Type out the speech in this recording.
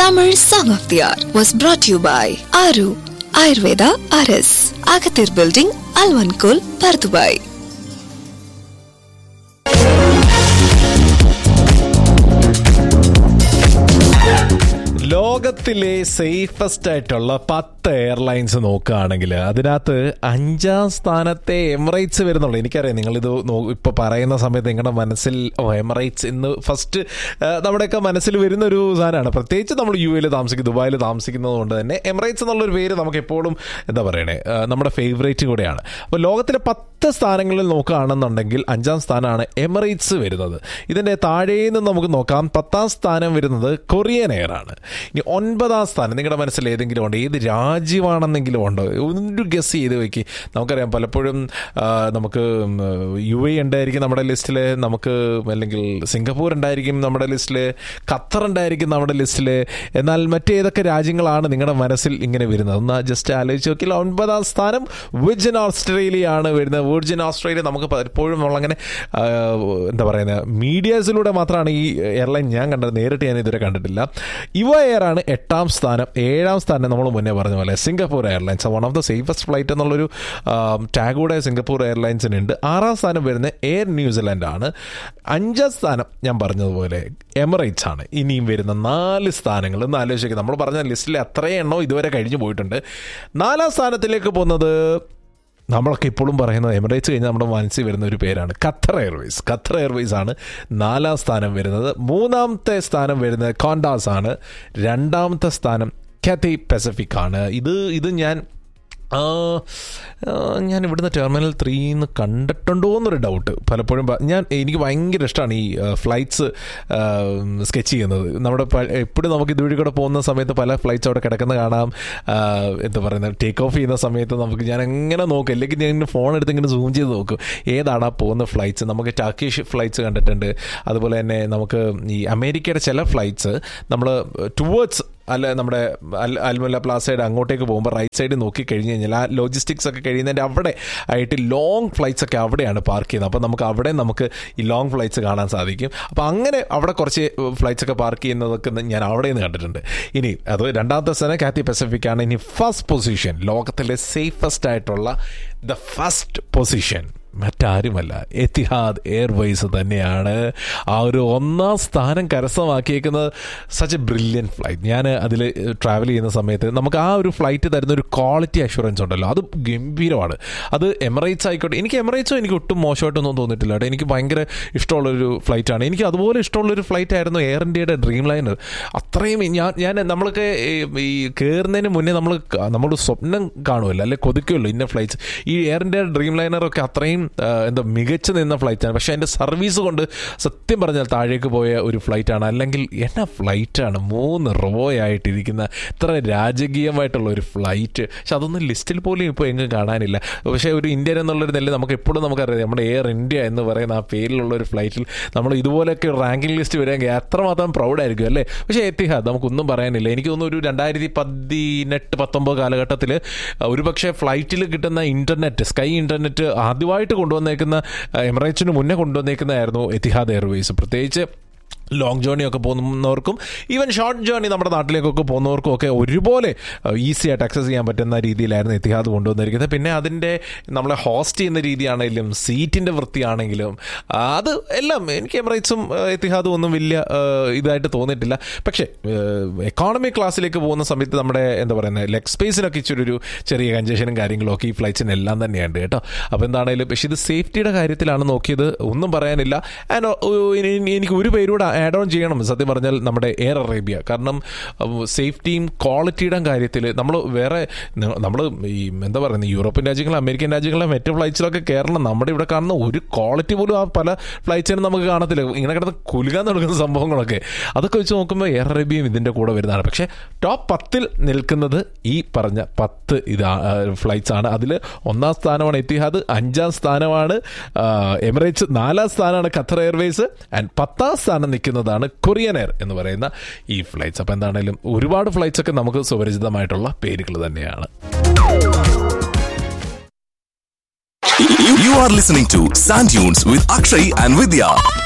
Tamil Song of the Hour was brought to you by Aru Ayurveda RS, Agathir Building, Alvankul, Pardubai. ലോകത്തിലെ safest ആയിട്ടുള്ള പത്ത് airlines നോക്കുകയാണെങ്കിൽ അതിനകത്ത് അഞ്ചാം സ്ഥാനത്തെ എമിറേറ്റ്സ് വരുന്നുള്ളൂ എനിക്കറിയാം നിങ്ങളിത് നോ- ഇപ്പൊ പറയുന്ന സമയത്ത് നിങ്ങളുടെ മനസ്സിൽ ഓ എമിറേറ്റ്സ് ഇന്ന് ഫസ്റ്റ് നമ്മുടെയൊക്കെ മനസ്സിൽ വരുന്ന ഒരു സാധനമാണ് പ്രത്യേകിച്ച് നമ്മൾ യു എയിൽ താമസിക്കും ദുബായിൽ താമസിക്കുന്നത് കൊണ്ട് തന്നെ എമിറേറ്റ്സ് എന്നുള്ളൊരു പേര് നമുക്ക് എപ്പോഴും എന്താ പറയണേ ആ, നമ്മുടെ ഫേവറേറ്റ് കൂടെയാണ് അപ്പോൾ ലോകത്തിലെ പത്ത് സ്ഥാനങ്ങളിൽ നോക്കുകയാണെന്നുണ്ടെങ്കിൽ അഞ്ചാം സ്ഥാനമാണ് എമിറേറ്റ്സ് വരുന്നത് ഇതിന്റെ താഴേന്ന് നമുക്ക് നോക്കാം പത്താം സ്ഥാനം വരുന്നത് കൊറിയൻ എയർ ആണ് ഇനി ഒൻപതാം സ്ഥാനം നിങ്ങളുടെ മനസ്സിൽ ഏതെങ്കിലും ഉണ്ടോ ഏത് രാജ്യമാണെന്നെങ്കിലും ഉണ്ടോ ഒരു ഗസ് ചെയ്ത് വെക്ക് നമുക്കറിയാം പലപ്പോഴും ആ, നമുക്ക് യു എ ഉണ്ടായിരിക്കും നമ്മുടെ ലിസ്റ്റിൽ നമുക്ക് അല്ലെങ്കിൽ സിംഗപ്പൂർ ഉണ്ടായിരിക്കും നമ്മുടെ ലിസ്റ്റിൽ ഖത്തർ ഉണ്ടായിരിക്കും നമ്മുടെ ലിസ്റ്റിൽ എന്നാൽ മറ്റേതൊക്കെ രാജ്യങ്ങളാണ് നിങ്ങളുടെ മനസ്സിൽ ഇങ്ങനെ വരുന്നത് ഒന്ന് ജസ്റ്റ് ആലോചിച്ച് നോക്കിയാൽ ഒൻപതാം സ്ഥാനം വിർജിൻ ഓസ്ട്രേലിയ ആണ് വരുന്നത് വിർജിൻ ഓസ്ട്രേലിയ നമുക്ക് പലപ്പോഴും നമ്മളങ്ങനെ ആ, എന്താ പറയുന്നത് മീഡിയാസിലൂടെ മാത്രമാണ് ഈ എയർലൈൻ ഞാൻ കണ്ടത് നേരിട്ട് ഞാൻ ഇതുവരെ കണ്ടിട്ടില്ല ഇവ എയർ ആണ് എട്ടാം സ്ഥാനം ഏഴാം സ്ഥാനം നമ്മൾ മുന്നേ പറഞ്ഞ പോലെ Singapore airlines one of the safest flight എന്നുള്ളൊരു ടാഗ് കൂടെ സിംഗപ്പൂർ എയർലൈൻസിനുണ്ട് ആറാം സ്ഥാനം വരുന്ന എയർ ന്യൂസിലാൻഡ് ആണ് അഞ്ചാം സ്ഥാനം ഞാൻ പറഞ്ഞതുപോലെ എമിറേറ്റ്സ് ആണ് ഇനിയും വരുന്ന നാല് സ്ഥാനങ്ങൾ ഒന്ന് ആലോചിക്കുക നമ്മൾ പറഞ്ഞ ലിസ്റ്റിലെ അത്രയും എണ്ണോ ഇതുവരെ കഴിഞ്ഞു പോയിട്ടുണ്ട് നാലാം സ്ഥാനത്തിലേക്ക് പോകുന്നത് നമ്മളൊക്കെ ഇപ്പോഴും പറയുന്നത് എമിറേറ്റ്സ് കഴിഞ്ഞാൽ നമ്മുടെ മനസ്സിൽ വരുന്ന ഒരു പേരാണ് ഖത്തർ എയർവേസ് ഖത്തർ എയർവേസ് ആണ് നാലാം സ്ഥാനം വരുന്നത് മൂന്നാമത്തെ സ്ഥാനം വരുന്നത് കോണ്ടാസ് ആണ് രണ്ടാമത്തെ സ്ഥാനം കാത്തി പസഫിക് ആണ് ഇത് ഇത് ഞാൻ ആ, ആ, ഞാൻ ഇവിടുന്ന് ടെർമിനൽ ത്രീന്ന് കണ്ടിട്ടുണ്ടോ എന്നൊരു ഡൗട്ട് പലപ്പോഴും പ- ഞാൻ എനിക്ക് ഭയങ്കര ഇഷ്ടമാണ് ഈ ഫ്ലൈറ്റ്സ് സ്കെച്ച് ചെയ്യുന്നത് നമ്മുടെ പ- എപ്പോഴും നമുക്ക് ഇതുവഴി കൂടെ പോകുന്ന സമയത്ത് പല ഫ്ലൈറ്റ്സ് അവിടെ കിടക്കുന്ന കാണാം ആ, എന്താ പറയുന്നത് ടേക്ക് ഓഫ് ചെയ്യുന്ന സമയത്ത് നമുക്ക് ഞാൻ എങ്ങനെ നോക്കും അല്ലെങ്കിൽ ഞാൻ ഇങ്ങനെ ഫോൺ എടുത്ത് ഇങ്ങനെ സൂം ചെയ്ത് നോക്കും ഏതാണ് ആ പോകുന്ന ഫ്ലൈറ്റ്സ് നമുക്ക് ടർക്കിഷ് ഫ്ലൈറ്റ്സ് കണ്ടിട്ടുണ്ട് അതുപോലെ തന്നെ നമുക്ക് ഈ അമേരിക്കയുടെ ചില ഫ്ലൈറ്റ്സ് നമ്മൾ ടുവേർഡ്സ് അല്ല നമ്മുടെ അൽ അൽമുല്ല പ്ലാസയുടെ അങ്ങോട്ടേക്ക് പോകുമ്പോൾ റൈറ്റ് സൈഡ് നോക്കി കഴിഞ്ഞ് കഴിഞ്ഞാൽ ആ ലോജിസ്റ്റിക്സ് ഒക്കെ കഴിയുന്നതിൻ്റെ അവിടെ ആയിട്ട് ലോങ് ഫ്ലൈറ്റ്സ് ഒക്കെ അവിടെയാണ് പാർക്ക് ചെയ്യുന്നത് അപ്പോൾ നമുക്ക് അവിടെ നമുക്ക് ഈ ലോങ് ഫ്ലൈറ്റ്സ് കാണാൻ സാധിക്കും അപ്പോൾ അങ്ങനെ അവിടെ കുറച്ച് ഫ്ലൈറ്റ്സ് ഒക്കെ പാർക്ക് ചെയ്യുന്നതൊക്കെ ഞാൻ അവിടെ നിന്ന് കണ്ടിട്ടുണ്ട് ഇനി അത് രണ്ടാമത്തെ സ്ഥലം കാത്തി പസഫിക് ആണ് ഇനി ഫസ്റ്റ് പൊസിഷൻ ലോകത്തിലെ സേഫസ്റ്റ് ആയിട്ടുള്ള ദ ഫസ്റ്റ് പൊസിഷൻ മറ്റാരുമല്ല എത്തിഹാദ് എയർവേസ് തന്നെയാണ് ആ ഒരു ഒന്നാം സ്ഥാനം കരസ്ഥമാക്കിയേക്കുന്നത് സച്ച് എ ബ്രില്യൻ ഫ്ലൈറ്റ് ഞാൻ അതിൽ ട്രാവൽ ചെയ്യുന്ന സമയത്ത് നമുക്ക് ആ ഒരു ഫ്ലൈറ്റ് തരുന്ന ഒരു ക്വാളിറ്റി അഷുറൻസ് ഉണ്ടല്ലോ അത് ഗംഭീരമാണ് അത് എമിറേറ്റ്സ് ആയിക്കോട്ടെ എനിക്ക് എമിറേറ്റ്സോ എനിക്ക് ഒട്ടും മോശമായിട്ടൊന്നും തോന്നിയിട്ടില്ല കേട്ടോ എനിക്ക് ഭയങ്കര ഇഷ്ടമുള്ളൊരു ഫ്ലൈറ്റാണ് എനിക്ക് അതുപോലെ ഇഷ്ടമുള്ളൊരു ഫ്ലൈറ്റ് ആയിരുന്നു എയർ ഇന്ത്യയുടെ ഡ്രീം ലൈനർ അത്രയും ഞാൻ ഞാൻ നമ്മളൊക്കെ ഈ- ഈ കയറുന്നതിന് മുന്നേ നമ്മൾ നമ്മൾ സ്വപ്നം കാണുമല്ലോ അല്ലെ കൊതിക്കുമല്ലോ ഇന്ന ഫ്ലൈറ്റ്സ് ഈ എയർ ഇന്ത്യ ഡ്രീം ലൈനറൊക്കെ അത്രയും ആ, എന്താ മികച്ചു നിന്ന ഫ്ലൈറ്റാണ് പക്ഷേ അതിൻ്റെ സർവീസ് കൊണ്ട് സത്യം പറഞ്ഞാൽ താഴേക്ക് പോയ ഒരു ഫ്ലൈറ്റാണ് അല്ലെങ്കിൽ എന്നാ ഫ്ലൈറ്റാണ് മൂന്ന് റോ ആയിട്ടിരിക്കുന്ന ഇത്ര രാജകീയമായിട്ടുള്ള ഒരു ഫ്ലൈറ്റ് പക്ഷെ അതൊന്നും ലിസ്റ്റിൽ പോലും ഇപ്പോൾ എങ്ങും കാണാനില്ല പക്ഷേ ഒരു ഇന്ത്യൻ എന്നുള്ളൊരു നില നമുക്ക് എപ്പോഴും നമുക്കറിയാം നമ്മുടെ എയർ ഇന്ത്യ എന്ന് പറയുന്ന ആ പേരിലുള്ള ഒരു ഫ്ലൈറ്റിൽ നമ്മൾ ഇതുപോലെയൊക്കെ റാങ്കിങ് ലിസ്റ്റ് വരികയെങ്കിൽ എത്രമാത്രം പ്രൗഡായിരിക്കും അല്ലേ പക്ഷേ എത്തിഹാദ് നമുക്കൊന്നും പറയാനില്ല എനിക്ക് തോന്നുന്നു ഒരു രണ്ടായിരത്തി പതിനെട്ട് പത്തൊമ്പത് കാലഘട്ടത്തിൽ ഒരുപക്ഷെ ഫ്ലൈറ്റിൽ കിട്ടുന്ന ഇന്റർനെറ്റ് സ്കൈ ഇന്റർനെറ്റ് ആദ്യമായിട്ട് കൊണ്ടുവന്നേക്കുന്ന എമിറേറ്റ്സിന് മുന്നേ കൊണ്ടുവന്നേക്കുന്നതായിരുന്നു എത്തിഹാദ് എയർവേസ് പ്രത്യേകിച്ച് ലോങ് ജേർണി ഒക്കെ പോകുന്നവർക്കും ഈവൻ ഷോർട്ട് ജേർണി നമ്മുടെ നാട്ടിലേക്കൊക്കെ പോകുന്നവർക്കും ഒക്കെ ഒരുപോലെ ഈസി ആയിട്ട് അക്സസ് ചെയ്യാൻ പറ്റുന്ന രീതിയിലായിരുന്നു എത്തിഹാദ് കൊണ്ടുവന്നിരിക്കുന്നത് പിന്നെ അതിൻ്റെ നമ്മളെ ഹോസ്റ്റ് ചെയ്യുന്ന രീതിയാണെങ്കിലും സീറ്റിൻ്റെ വൃത്തിയാണെങ്കിലും ആ, അത് എല്ലാം എനിക്ക് എമിറേറ്റ്സും എത്തിഹാദും ഒന്നും വലിയ ആ, ഇതായിട്ട് തോന്നിയിട്ടില്ല പക്ഷേ എക്കോണമി ക്ലാസ്സിലേക്ക് പോകുന്ന സമയത്ത് നമ്മുടെ എന്താ പറയുന്നത് ലെഗ് സ്പേസിനൊക്കെ ഇച്ചിരി ഒരു ചെറിയ കഞ്ചഷനും കാര്യങ്ങളും ഒക്കെ ഈ ഫ്ലൈറ്റ്സിനെല്ലാം തന്നെയുണ്ട് കേട്ടോ അപ്പോൾ എന്താണെങ്കിലും പക്ഷേ ഇത് സേഫ്റ്റിയുടെ കാര്യത്തിലാണ് നോക്കിയത് ഒന്നും പറയാനില്ല ആൻഡ് എനിക്ക് ഒരു പേരൂടെ ആഡ് ഓൺ ചെയ്യണം സത്യം പറഞ്ഞാൽ നമ്മുടെ എയർ അറേബ്യ കാരണം സേഫ്റ്റിയും ക്വാളിറ്റിയുടെ കാര്യത്തിൽ നമ്മൾ വേറെ നമ്മൾ ഈ എന്താ പറയുന്നത് യൂറോപ്യൻ രാജ്യങ്ങളും അമേരിക്കൻ രാജ്യങ്ങളിലെ മറ്റ് ഫ്ലൈറ്റ്സിലൊക്കെ കയറണം നമ്മുടെ ഇവിടെ കാണുന്ന ഒരു ക്വാളിറ്റി പോലും ആ പല ഫ്ലൈറ്റ്സിനും നമുക്ക് കാണത്തില്ല ഇങ്ങനെ കിടന്ന് കുലുകാൻ തുടങ്ങുന്ന സംഭവങ്ങളൊക്കെ അതൊക്കെ വെച്ച് നോക്കുമ്പോൾ എയർ അറേബ്യയും ഇതിൻ്റെ കൂടെ വരുന്നതാണ് പക്ഷേ ടോപ്പ് പത്തിൽ നിൽക്കുന്നത് ഈ പറഞ്ഞ പത്ത് ഇത് ഫ്ലൈറ്റ്സ് ആണ് അതിൽ ഒന്നാം സ്ഥാനമാണ് എത്തിഹാദ് അഞ്ചാം സ്ഥാനമാണ് ആ, എമിറേറ്റ്സ് നാലാം സ്ഥാനമാണ് ഖത്തർ എയർവേസ് ആൻഡ് പത്താം സ്ഥാനം നിൽക്കുന്നതാണ് കൊറിയൻ എയർ എന്ന് പറയുന്ന ഈ ഫ്ലൈറ്റ്സ് അപ്പോൾ എന്താണെങ്കിലും ഒരുപാട് ഫ്ലൈറ്റ്സ് ഒക്കെ നമുക്ക് സുപരിചിതമായിട്ടുള്ള പേരുകൾ തന്നെയാണ് You are listening to Sand Dunes with Akshay and Vidya.